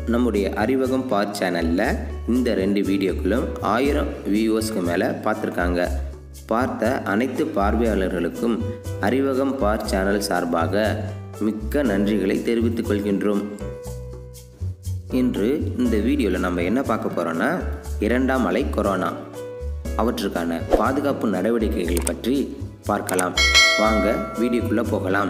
நம்முடைய அறிவகம் பார் சேனலில் இந்த ரெண்டு வீடியோக்களும் ஆயிரம் வியூவர்ஸ்க்கு மேலே பார்த்துருக்காங்க பார்த்த அனைத்து பார்வையாளர்களுக்கும் அறிவகம் பார் சேனல் சார்பாக மிக்க நன்றிகளை தெரிவித்துக் கொள்கின்றோம் இன்று இந்த வீடியோவில் நம்ம என்ன பார்க்க போகிறோன்னா இரண்டாம் அலை கொரோனா அவற்றுக்கான பாதுகாப்பு நடவடிக்கைகள் பற்றி பார்க்கலாம் வாங்க வீடியோக்குள்ளே போகலாம்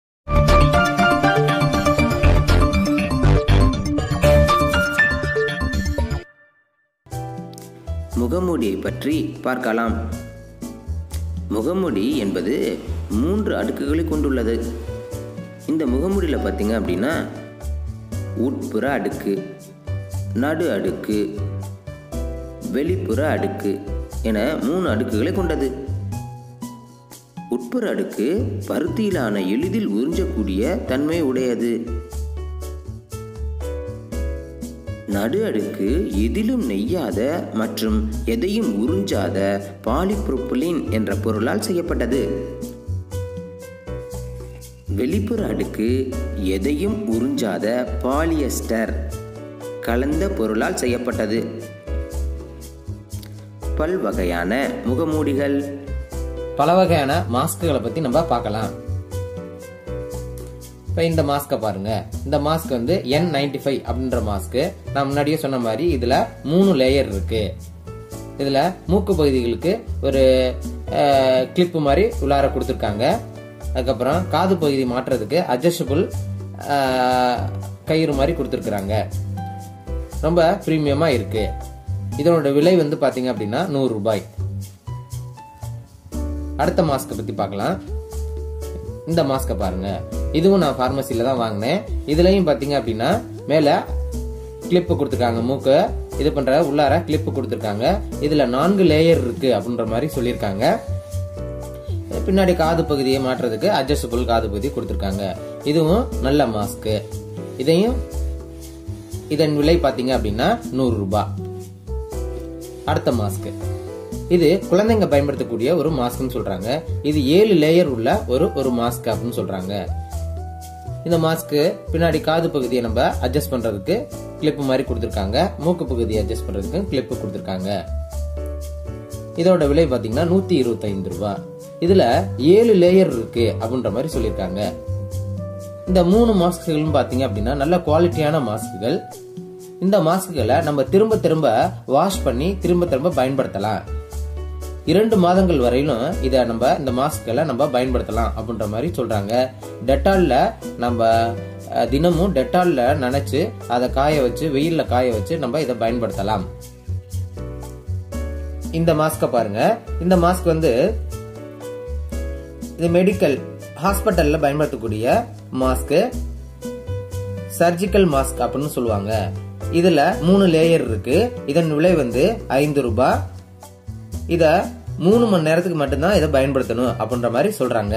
முகமூடியை பற்றி பார்க்கலாம் முகமூடி என்பது மூன்று அடுக்குகளை கொண்டுள்ளது இந்த முகமூடியில் பார்த்தீங்க அப்படின்னா உட்புற அடுக்கு நடு அடுக்கு வெளிப்புற அடுக்கு என மூணு அடுக்குகளை கொண்டது உட்புற அடுக்கு பருத்தியிலான எளிதில் உறிஞ்சக்கூடிய தன்மை உடையது நடு அடுக்கு எதிலும் நெய்யாத மற்றும் எதையும் உறிஞ்சாத பாலிப்ரோப்பிலின் என்ற பொருளால் செய்யப்பட்டது வெளிப்புற அடுக்கு எதையும் உறிஞ்சாத பாலியஸ்டர் கலந்த பொருளால் செய்யப்பட்டது பல்வகையான முகமூடிகள் பல வகையான மாஸ்க்குகளை பத்தி நம்ம பார்க்கலாம் இப்போ இந்த மாஸ்கை பாருங்க இந்த மாஸ்க் வந்து என் நைன்டி ஃபைவ் அப்படின்ற மாஸ்க்கு நான் முன்னாடியே சொன்ன மாதிரி இதுல மூணு லேயர் இருக்கு இதுல மூக்கு பகுதிகளுக்கு ஒரு கிளிப்பு மாதிரி உள்ளார கொடுத்துருக்காங்க அதுக்கப்புறம் காது பகுதி மாற்றுறதுக்கு அட்ஜஸ்டபுள் கயிறு மாதிரி கொடுத்துருக்குறாங்க ரொம்ப ப்ரீமியமா இருக்கு இதனோட விலை வந்து பாத்தீங்க அப்படின்னா நூறு ரூபாய் அடுத்த மாஸ்க்கை பத்தி பார்க்கலாம் இந்த மாஸ்கை பாருங்க இதுவும் நான் ஃபார்மசியில தான் வாங்கினேன் இதுலயும் பாத்தீங்க அப்படின்னா மேல கிளிப்பு கொடுத்துருக்காங்க மூக்கு இது பண்ற உள்ளார கிளிப்பு கொடுத்துருக்காங்க இதுல நான்கு லேயர் இருக்கு அப்படின்ற மாதிரி சொல்லியிருக்காங்க பின்னாடி காது பகுதியை மாற்றுறதுக்கு அட்ஜஸ்டபிள் காது பகுதி கொடுத்துருக்காங்க இதுவும் நல்ல மாஸ்க் இதையும் இதன் விலை பாத்தீங்க அப்படின்னா நூறு ரூபாய் அடுத்த மாஸ்க் இது குழந்தைங்க பயன்படுத்தக்கூடிய ஒரு மாஸ்க்னு சொல்றாங்க இது ஏழு லேயர் உள்ள ஒரு ஒரு மாஸ்க் அப்படின்னு சொல்றாங்க இந்த மாஸ்க் பின்னாடி காது பகுதியை நம்ம அட்ஜஸ்ட் பண்றதுக்கு கிளிப் மாதிரி கொடுத்துருக்காங்க மூக்கு பகுதியை அட்ஜஸ்ட் பண்றதுக்கு கிளிப் கொடுத்துருக்காங்க இதோட விலை பாத்தீங்கன்னா நூத்தி இருபத்தி ஐந்து ரூபாய் இதுல ஏழு லேயர் இருக்கு அப்படின்ற மாதிரி சொல்லியிருக்காங்க இந்த மூணு மாஸ்க்குகளும் பாத்தீங்க அப்படின்னா நல்ல குவாலிட்டியான மாஸ்க்குகள் இந்த மாஸ்க்குகளை நம்ம திரும்ப திரும்ப வாஷ் பண்ணி திரும்ப திரும்ப பயன்படுத்தலாம் இரண்டு மாதங்கள் வரையிலும் இதை நம்ம இந்த மாஸ்க்களை நம்ம பயன்படுத்தலாம் அப்படின்ற மாதிரி சொல்றாங்க டெட்டால்ல நம்ம தினமும் டெட்டால்ல நினைச்சு அதை காய வச்சு வெயில்ல காய வச்சு நம்ம இதை பயன்படுத்தலாம் இந்த மாஸ்க பாருங்க இந்த மாஸ்க் வந்து இது மெடிக்கல் ஹாஸ்பிட்டல்ல பயன்படுத்தக்கூடிய மாஸ்க் சர்ஜிக்கல் மாஸ்க் அப்படின்னு சொல்லுவாங்க இதுல மூணு லேயர் இருக்கு இதன் விலை வந்து ஐந்து ரூபாய் இத மூணு மணி நேரத்துக்கு மட்டும்தான் இதை பயன்படுத்தணும் அப்படின்ற மாதிரி சொல்றாங்க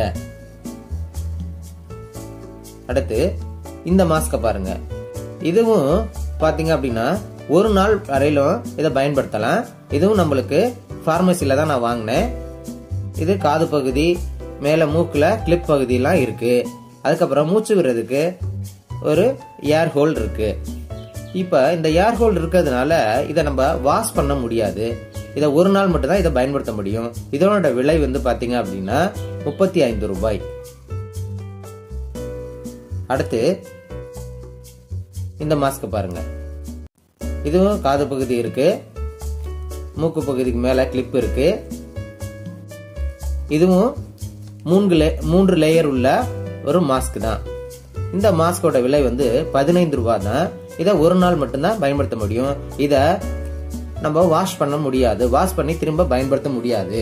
அடுத்து இந்த மாஸ்க பாருங்க இதுவும் பாத்தீங்க அப்படின்னா ஒரு நாள் வரையிலும் இதை பயன்படுத்தலாம் இதுவும் நம்மளுக்கு பார்மசில தான் நான் வாங்கினேன் இது காது பகுதி மேல மூக்குல கிளிப் பகுதியெல்லாம் இருக்கு அதுக்கப்புறம் மூச்சு விடுறதுக்கு ஒரு ஏர் ஹோல் இருக்கு இப்ப இந்த ஏர் ஹோல் இருக்கிறதுனால இதை நம்ம வாஷ் பண்ண முடியாது இதை ஒரு நாள் மட்டும் தான் இதை பயன்படுத்த முடியும் இதனோட விலை வந்து பாத்தீங்க அப்படின்னா முப்பத்தி ஐந்து ரூபாய் அடுத்து இந்த மாஸ்க் பாருங்க இதுவும் காது பகுதி இருக்கு மூக்கு பகுதிக்கு மேல கிளிப் இருக்கு இதுவும் மூன்று லே மூன்று லேயர் உள்ள ஒரு மாஸ்க் தான் இந்த மாஸ்கோட விலை வந்து பதினைந்து ரூபாய் தான் இதை ஒரு நாள் மட்டும்தான் பயன்படுத்த முடியும் இதை நம்ம வாஷ் பண்ண முடியாது வாஷ் பண்ணி திரும்ப பயன்படுத்த முடியாது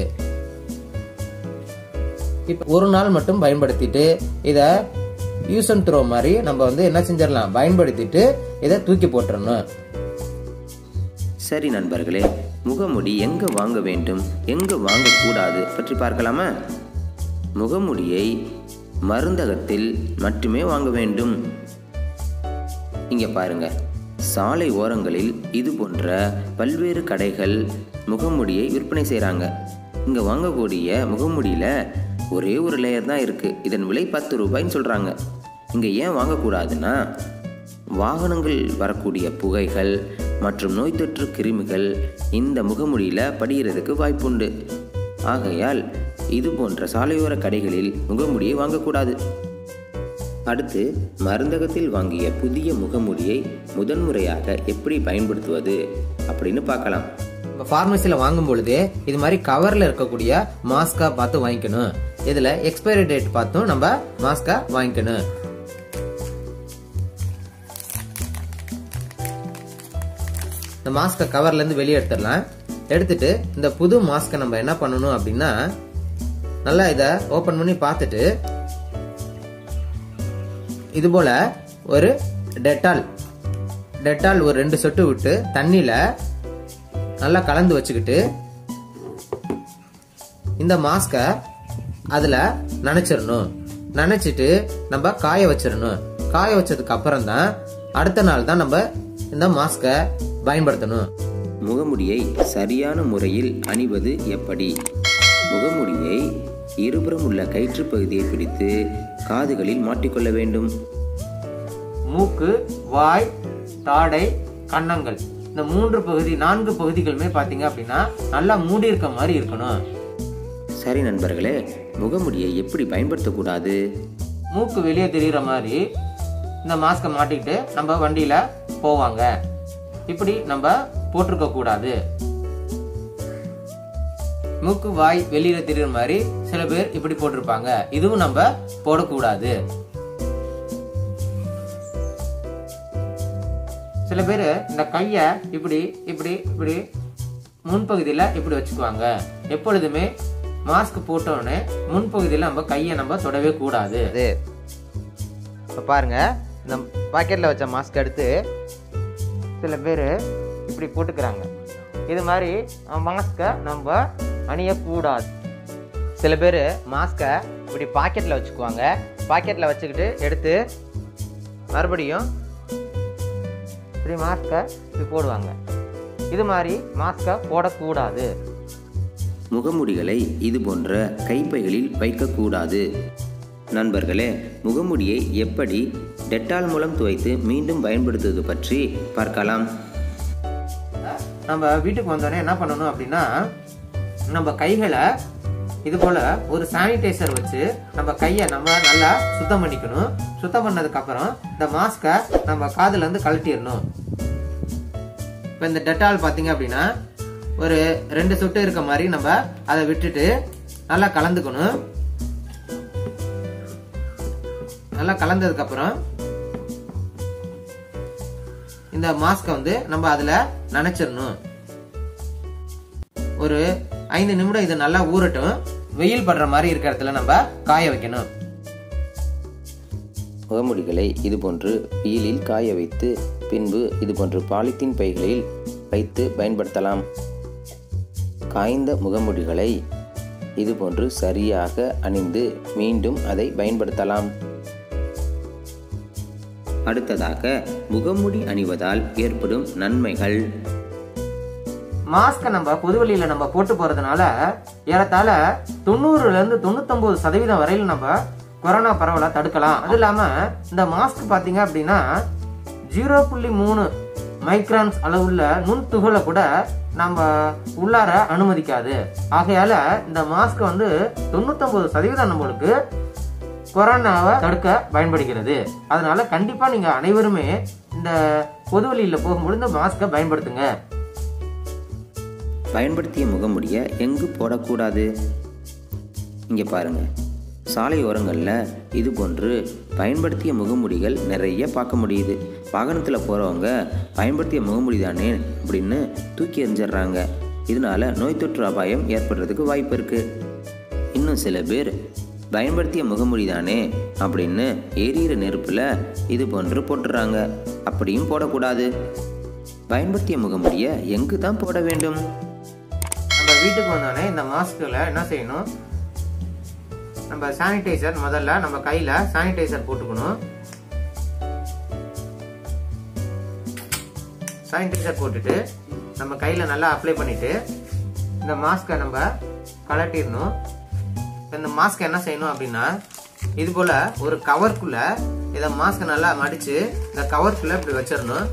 இப்ப ஒரு நாள் மட்டும் பயன்படுத்திட்டு இத யூஸ் அண்ட் த்ரோ மாதிரி நம்ம வந்து என்ன செஞ்சிடலாம் பயன்படுத்திட்டு இதை தூக்கி போட்டுறணும் சரி நண்பர்களே முகமுடி எங்க வாங்க வேண்டும் எங்க வாங்கக்கூடாது பற்றி பார்க்கலாமா முகமுடியை மருந்தகத்தில் மட்டுமே வாங்க வேண்டும் இங்க பாருங்க சாலை ஓரங்களில் இது போன்ற பல்வேறு கடைகள் முகமுடியை விற்பனை செய்கிறாங்க இங்கே வாங்கக்கூடிய முகமுடியில் ஒரே ஒரு லேயர் தான் இருக்குது இதன் விலை பத்து ரூபாய்ன்னு சொல்கிறாங்க இங்கே ஏன் வாங்கக்கூடாதுன்னா வாகனங்கள் வரக்கூடிய புகைகள் மற்றும் நோய் தொற்று கிருமிகள் இந்த முகமூடியில் படிகிறதுக்கு வாய்ப்புண்டு ஆகையால் இது போன்ற சாலையோர கடைகளில் முகமூடியை வாங்கக்கூடாது அடுத்து மருந்தகத்தில் வாங்கிய புதிய முகமூடியை முதன்முறையாக எப்படி பயன்படுத்துவது அப்படின்னு பார்க்கலாம் இப்போ ஃபார்மசியில் வாங்கும் பொழுது இது மாதிரி கவரில் இருக்கக்கூடிய மாஸ்கா பார்த்து வாங்கிக்கணும் இதில் எக்ஸ்பைரி டேட் பார்த்தும் நம்ம மாஸ்கா வாங்கிக்கணும் இந்த மாஸ்கை கவர்லேருந்து வெளியே எடுத்துடலாம் எடுத்துட்டு இந்த புது மாஸ்கை நம்ம என்ன பண்ணணும் அப்படின்னா நல்லா இதை ஓப்பன் பண்ணி பார்த்துட்டு இது போல ஒரு டெட்டால் டெட்டால் ஒரு ரெண்டு சொட்டு விட்டு தண்ணியில் நல்லா கலந்து வச்சுக்கிட்டு இந்த மாஸ்கை அதில் நனைச்சிடணும் நனைச்சிட்டு நம்ம காய வச்சிடணும் காய வச்சதுக்கு அப்புறம் தான் அடுத்த நாள் தான் நம்ம இந்த மாஸ்கை பயன்படுத்தணும் முகமுடியை சரியான முறையில் அணிவது எப்படி முகமுடியை இருபுறம் உள்ள கயிற்றுப் பகுதியை பிடித்து காதுகளில் மாட்டிக்கொள்ள வேண்டும் மூக்கு வாய் தாடை கன்னங்கள் இந்த மூன்று பகுதி நான்கு பகுதிகளுமே பார்த்தீங்க அப்படின்னா நல்லா மூடி இருக்க மாதிரி இருக்கணும் சரி நண்பர்களே முகமுடியை எப்படி பயன்படுத்தக்கூடாது மூக்கு வெளியே தெரியுற மாதிரி இந்த மாஸ்கை மாட்டிக்கிட்டு நம்ம வண்டியில போவாங்க இப்படி நம்ம போட்டிருக்க கூடாது மூக்கு வாய் வெளியில தெரியுற மாதிரி சில பேர் இப்படி போட்டிருப்பாங்க இதுவும் நம்ம போடக்கூடாது சில பேர் இந்த கைய இப்படி இப்படி இப்படி முன்பகுதியில் இப்படி வச்சுக்குவாங்க எப்பொழுதுமே மாஸ்க் போட்டோடனே முன்பகுதியில் நம்ம கையை நம்ம தொடவே கூடாது இப்போ பாருங்க இந்த பாக்கெட்டில் வச்ச மாஸ்க் எடுத்து சில பேர் இப்படி போட்டுக்கிறாங்க இது மாதிரி மாஸ்கை நம்ம அணியக்கூடாது சில பேர் மாஸ்கை இப்படி பாக்கெட்டில் வச்சுக்குவாங்க பாக்கெட்டில் வச்சுக்கிட்டு எடுத்து மறுபடியும் இப்படி மாஸ்கை இப்படி போடுவாங்க இது மாதிரி மாஸ்கை போடக்கூடாது முகமுடிகளை இது போன்ற கைப்பைகளில் வைக்கக்கூடாது நண்பர்களே முகமுடியை எப்படி டெட்டால் மூலம் துவைத்து மீண்டும் பயன்படுத்துவது பற்றி பார்க்கலாம் நம்ம வீட்டுக்கு வந்தோடனே என்ன பண்ணணும் அப்படின்னா நம்ம கைகளை இது போல ஒரு சானிடைசர் வச்சு நம்ம கையை நம்ம நல்லா சுத்தம் பண்ணிக்கணும் சுத்தம் பண்ணதுக்கு அப்புறம் இந்த மாஸ்கை நம்ம காதுல இருந்து கழட்டிடணும் இப்போ இந்த டெட்டால் பார்த்தீங்க அப்படின்னா ஒரு ரெண்டு சொட்டு இருக்க மாதிரி நம்ம அதை விட்டுட்டு நல்லா கலந்துக்கணும் நல்லா கலந்ததுக்கு அப்புறம் இந்த மாஸ்கை வந்து நம்ம அதுல நனைச்சிடணும் ஒரு ஐந்து நிமிடம் இது நல்லா ஊறட்டும் வெயில் படுற மாதிரி இருக்கிற இடத்துல நம்ம காய வைக்கணும் முகமுடிகளை இதுபோன்று வெயிலில் காய வைத்து பின்பு இதுபோன்று பாலித்தீன் பைகளில் வைத்து பயன்படுத்தலாம் காய்ந்த முகமுடிகளை இதுபோன்று சரியாக அணிந்து மீண்டும் அதை பயன்படுத்தலாம் அடுத்ததாக முகமுடி அணிவதால் ஏற்படும் நன்மைகள் மாஸ்கை நம்ம பொதுவெளியில நம்ம போட்டு போறதுனால ஏறத்தாழ தொண்ணூறுல இருந்து தொண்ணூத்தொன்பது சதவீதம் வரையில் நம்ம கொரோனா பரவலை தடுக்கலாம் அது இல்லாம இந்த மாஸ்க் பாத்தீங்க அப்படின்னா ஜீரோ புள்ளி மூணு மைக்ரான்ஸ் அளவுள்ள நுண் துகளை கூட நம்ம உள்ளார அனுமதிக்காது ஆகையால இந்த மாஸ்க் வந்து தொண்ணூத்தொன்பது சதவீதம் நம்மளுக்கு கொரோனாவை தடுக்க பயன்படுகிறது அதனால கண்டிப்பா நீங்க அனைவருமே இந்த பொதுவெளியில போகும்பொழுது இந்த மாஸ்கை பயன்படுத்துங்க பயன்படுத்திய முகமுடியை எங்கு போடக்கூடாது இங்கே பாருங்க சாலையோரங்களில் இது போன்று பயன்படுத்திய முகமுடிகள் நிறைய பார்க்க முடியுது வாகனத்தில் போகிறவங்க பயன்படுத்திய முகமுடி தானே அப்படின்னு தூக்கி எறிஞ்சிடுறாங்க இதனால நோய் தொற்று அபாயம் ஏற்படுறதுக்கு வாய்ப்பு இருக்குது இன்னும் சில பேர் பயன்படுத்திய முகமுடி தானே அப்படின்னு எரியிற நெருப்பில் இது போன்று போட்டுறாங்க அப்படியும் போடக்கூடாது பயன்படுத்திய முகமுடியை எங்கு தான் போட வேண்டும் நம்ம வீட்டுக்கு வந்தோடனே இந்த மாஸ்க்ல என்ன செய்யணும் நம்ம சானிடைசர் முதல்ல நம்ம கையில சானிடைசர் போட்டுக்கணும் சானிடைசர் போட்டுட்டு நம்ம கையில நல்லா அப்ளை பண்ணிட்டு இந்த மாஸ்கை நம்ம கலட்டிடணும் இந்த மாஸ்க் என்ன செய்யணும் அப்படின்னா இது போல ஒரு கவருக்குள்ள இதை மாஸ்க் நல்லா மடிச்சு இந்த கவருக்குள்ள இப்படி வச்சிடணும்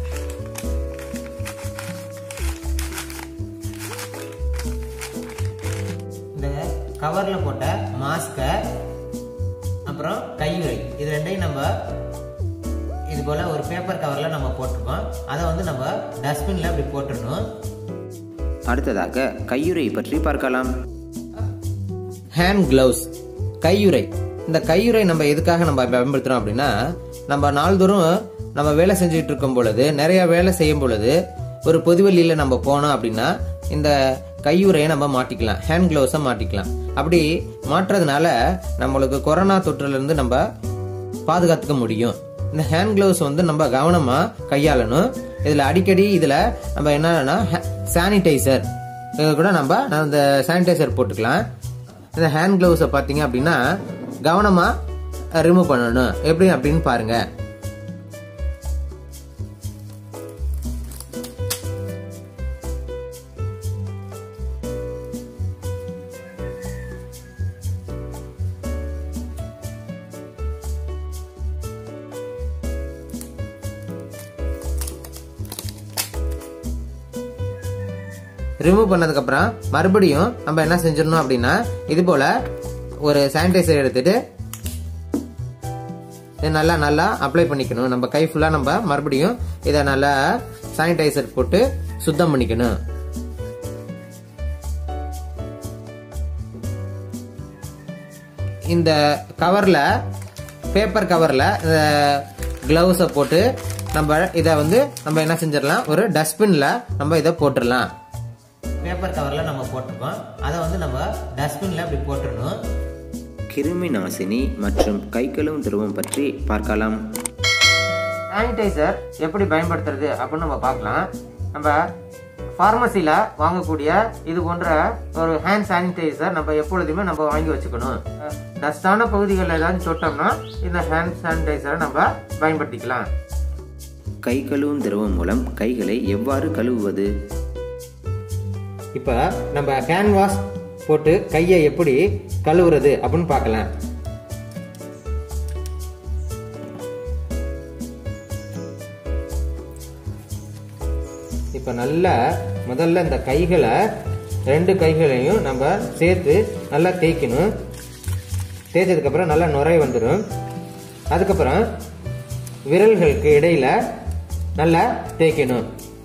இந்த கவர்ல போட்ட மாஸ்கை அப்புறம் கையுறை இது ரெண்டையும் நம்ம இது போல ஒரு பேப்பர் கவர்ல நம்ம போட்டிருக்கோம் அதை வந்து நம்ம டஸ்ட்பின்ல இப்படி போட்டுடணும் அடுத்ததாக கையுறை பற்றி பார்க்கலாம் ஹேண்ட் கிளவுஸ் கையுறை இந்த கையுறை நம்ம எதுக்காக நம்ம பயன்படுத்துறோம் அப்படின்னா நம்ம நாள்தோறும் நம்ம வேலை செஞ்சுட்டு இருக்கும் பொழுது நிறைய வேலை செய்யும் பொழுது ஒரு பொதுவெளியில நம்ம போனோம் அப்படின்னா இந்த கையுறையை நம்ம மாட்டிக்கலாம் ஹேண்ட் கிளவுஸை மாட்டிக்கலாம் அப்படி மாட்டுறதுனால நம்மளுக்கு கொரோனா தொற்றுல இருந்து நம்ம பாதுகாத்துக்க முடியும் இந்த ஹேண்ட் கிளவுஸ் வந்து நம்ம கவனமா கையாளணும் இதுல அடிக்கடி இதுல நம்ம என்னன்னா சானிடைசர் இது கூட நம்ம அந்த சானிடைசர் போட்டுக்கலாம் இந்த ஹேண்ட் கிளவுஸை பார்த்தீங்க அப்படின்னா கவனமா ரிமூவ் பண்ணணும் எப்படி அப்படின்னு பாருங்க ரிமூவ் பண்ணதுக்கு அப்புறம் மறுபடியும் நம்ம என்ன செஞ்சிடணும் அப்படின்னா இது போல ஒரு சானிடைசர் எடுத்துட்டு இதை நல்லா நல்லா அப்ளை பண்ணிக்கணும் நம்ம கை ஃபுல்லா நம்ம மறுபடியும் இதை நல்லா சானிடைசர் போட்டு சுத்தம் பண்ணிக்கணும் இந்த கவர்ல பேப்பர் கவர்ல இந்த கிளவுஸை போட்டு நம்ம இதை வந்து நம்ம என்ன செஞ்சிடலாம் ஒரு டஸ்ட்பின்ல நம்ம இதை போட்டுடலாம் பேப்பர் கவர்ல நம்ம போட்டிருக்கோம் அதை வந்து நம்ம டஸ்ட்பின்ல இப்படி போட்டுடணும் கிருமி நாசினி மற்றும் கை கழுவும் திரவம் பற்றி பார்க்கலாம் சானிடைசர் எப்படி பயன்படுத்துறது அப்படின்னு நம்ம பார்க்கலாம் நம்ம ஃபார்மசியில் வாங்கக்கூடிய இது போன்ற ஒரு ஹேண்ட் சானிடைசர் நம்ம எப்பொழுதுமே நம்ம வாங்கி வச்சுக்கணும் டஸ்டான பகுதிகளில் ஏதாவது தொட்டோம்னா இந்த ஹேண்ட் சானிடைசரை நம்ம பயன்படுத்திக்கலாம் கை கழுவும் திரவம் மூலம் கைகளை எவ்வாறு கழுவுவது இப்போ நம்ம ஹேண்ட் வாஷ் போட்டு கையை எப்படி கழுவுறது அப்படின்னு பார்க்கலாம் இப்போ நல்லா முதல்ல இந்த கைகளை ரெண்டு கைகளையும் நம்ம சேர்த்து நல்லா தேய்க்கணும் தேய்ச்சதுக்கப்புறம் நல்லா நுரை வந்துடும் அதுக்கப்புறம் விரல்களுக்கு இடையில நல்லா தேய்க்கணும்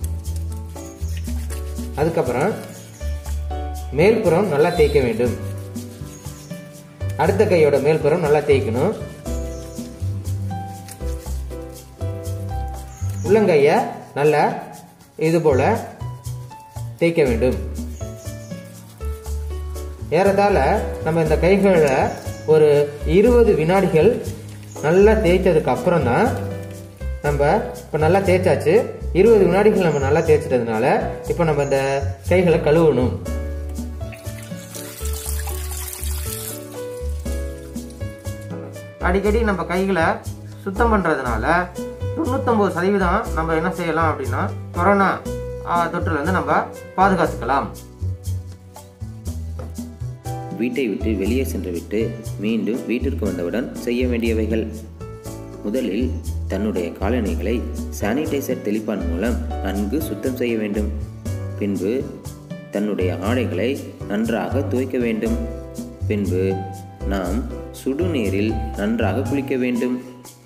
அதுக்கப்புறம் மேல்புறம் நல்லா தேய்க்க வேண்டும் அடுத்த கையோட மேல்புறம் நல்லா தேய்க்கணும் உள்ளங்கைய நல்லா இது போல தேய்க்க வேண்டும் ஏறத்தாழ நம்ம இந்த கைகளை ஒரு இருபது வினாடிகள் நல்லா தேய்ச்சதுக்கு அப்புறம் தான் நம்ம இப்போ நல்லா தேய்ச்சாச்சு இருபது வினாடிகள் நம்ம நல்லா தேய்ச்சிட்டதுனால இப்போ நம்ம இந்த கைகளை கழுவணும் அடிக்கடி நம்ம கைகளை சுத்தம் பண்றதுனால தொண்ணூத்தொன்பது சதவீதம் நம்ம என்ன செய்யலாம் அப்படின்னா கொரோனா தொற்றுல இருந்து நம்ம பாதுகாத்துக்கலாம் வீட்டை விட்டு வெளியே சென்றுவிட்டு மீண்டும் வீட்டிற்கு வந்தவுடன் செய்ய வேண்டியவைகள் முதலில் தன்னுடைய காலணிகளை சானிடைசர் தெளிப்பான் மூலம் நன்கு சுத்தம் செய்ய வேண்டும் பின்பு தன்னுடைய ஆடைகளை நன்றாக துவைக்க வேண்டும் பின்பு நாம் சுடுநீரில் நன்றாக குளிக்க வேண்டும்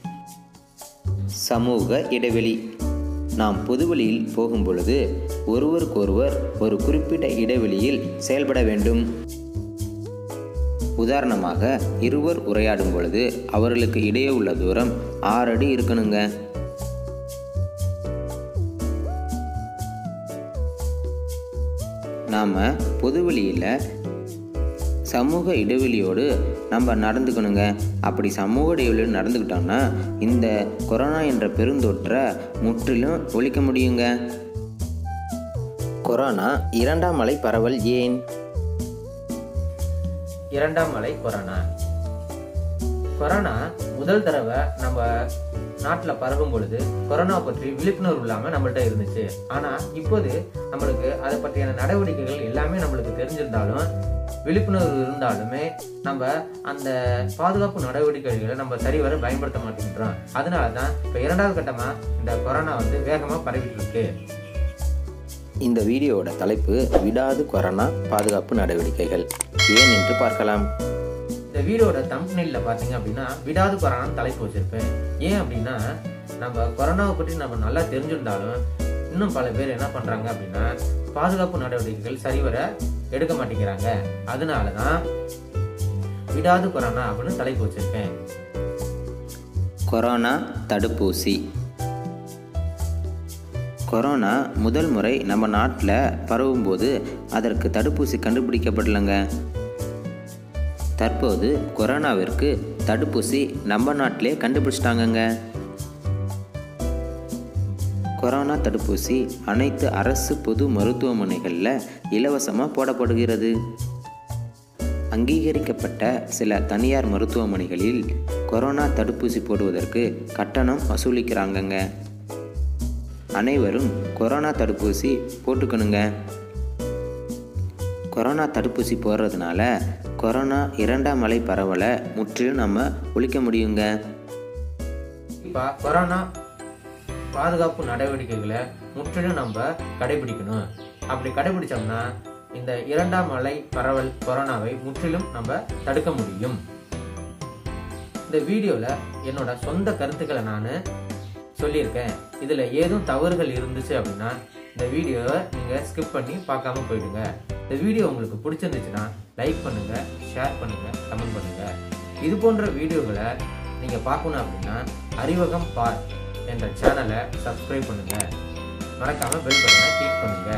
சமூக இடைவெளி நாம் பொதுவெளியில் போகும் பொழுது ஒருவருக்கொருவர் ஒரு குறிப்பிட்ட இடைவெளியில் செயல்பட வேண்டும் உதாரணமாக இருவர் உரையாடும் பொழுது அவர்களுக்கு இடையே உள்ள தூரம் ஆறு அடி இருக்கணுங்க நாம் பொதுவெளியில் சமூக இடைவெளியோடு நம்ம நடந்துக்கணுங்க அப்படி சமூக இடைவெளியோடு நடந்துக்கிட்டோம்னா இந்த கொரோனா என்ற பெருந்தொற்றை முற்றிலும் ஒழிக்க முடியுங்க கொரோனா இரண்டாம் அலை பரவல் ஏன் இரண்டாம் அலை கொரோனா கொரோனா முதல் தடவை நம்ம நாட்டில் பரவும் பொழுது கொரோனா பற்றி விழிப்புணர்வு இல்லாமல் நம்மள்ட்ட இருந்துச்சு ஆனால் இப்போது நம்மளுக்கு அதை பற்றியான நடவடிக்கைகள் எல்லாமே நம்மளுக்கு தெரிஞ்சிருந்தாலும் விழிப்புணர்வு இருந்தாலுமே நம்ம அந்த பாதுகாப்பு நடவடிக்கைகளை நம்ம சரிவர பயன்படுத்த மாட்டேங்கிறோம் அதனால தான் இப்போ இரண்டாவது கட்டமாக இந்த கொரோனா வந்து வேகமாக பரவிட்டு இருக்கு இந்த வீடியோவோட தலைப்பு விடாது கொரோனா பாதுகாப்பு நடவடிக்கைகள் ஏன் என்று பார்க்கலாம் இந்த வீடியோட தம்ப்நெயில்ல பாத்தீங்க அப்படின்னா விடாது கொரோனான்னு தலைப்பு வச்சிருப்பேன் ஏன் அப்படின்னா நம்ம கொரோனாவை பற்றி நம்ம நல்லா தெரிஞ்சிருந்தாலும் இன்னும் பல பேர் என்ன பண்றாங்க அப்படின்னா பாதுகாப்பு நடவடிக்கைகள் சரிவர எடுக்க மாட்டேங்கிறாங்க அதனால தான் விடாது கொரோனா அப்படின்னு தலைப்பு வச்சிருக்கேன் கொரோனா தடுப்பூசி கொரோனா முதல் முறை நம்ம நாட்டில் பரவும்போது அதற்கு தடுப்பூசி கண்டுபிடிக்கப்படலைங்க தற்போது கொரோனாவிற்கு தடுப்பூசி நம்ம நாட்டிலே கண்டுபிடிச்சிட்டாங்கங்க கொரோனா தடுப்பூசி அனைத்து அரசு பொது மருத்துவமனைகளில் இலவசமாக போடப்படுகிறது அங்கீகரிக்கப்பட்ட சில தனியார் மருத்துவமனைகளில் கொரோனா தடுப்பூசி போடுவதற்கு கட்டணம் வசூலிக்கிறாங்கங்க அனைவரும் கொரோனா தடுப்பூசி போட்டுக்கணுங்க கொரோனா தடுப்பூசி போடுறதுனால கொரோனா இரண்டாம் அலை பரவலை முற்றிலும் நம்ம ஒழிக்க முடியுங்க இப்போ கொரோனா பாதுகாப்பு நடவடிக்கைகளை முற்றிலும் நம்ம கடைபிடிக்கணும் அப்படி கடைபிடிச்சோம்னா இந்த இரண்டாம் அலை பரவல் கொரோனாவை முற்றிலும் நம்ம தடுக்க முடியும் இந்த வீடியோவில் என்னோட சொந்த கருத்துக்களை நான் சொல்லியிருக்கேன் இதில் ஏதும் தவறுகள் இருந்துச்சு அப்படின்னா இந்த வீடியோவை நீங்கள் ஸ்கிப் பண்ணி பார்க்காம போயிடுங்க இந்த வீடியோ உங்களுக்கு பிடிச்சிருந்துச்சுன்னா லைக் பண்ணுங்க ஷேர் பண்ணுங்க கமெண்ட் பண்ணுங்க இது போன்ற வீடியோகளை நீங்கள் பார்க்கணும் அப்படின்னா அறிவகம் பார் என்ற சேனலை சப்ஸ்கிரைப் பண்ணுங்க மறக்காம பெல் பட்டனை கிளிக் பண்ணுங்க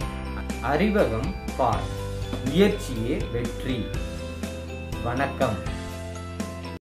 அறிவகம் பார் முயற்சியே வெற்றி வணக்கம்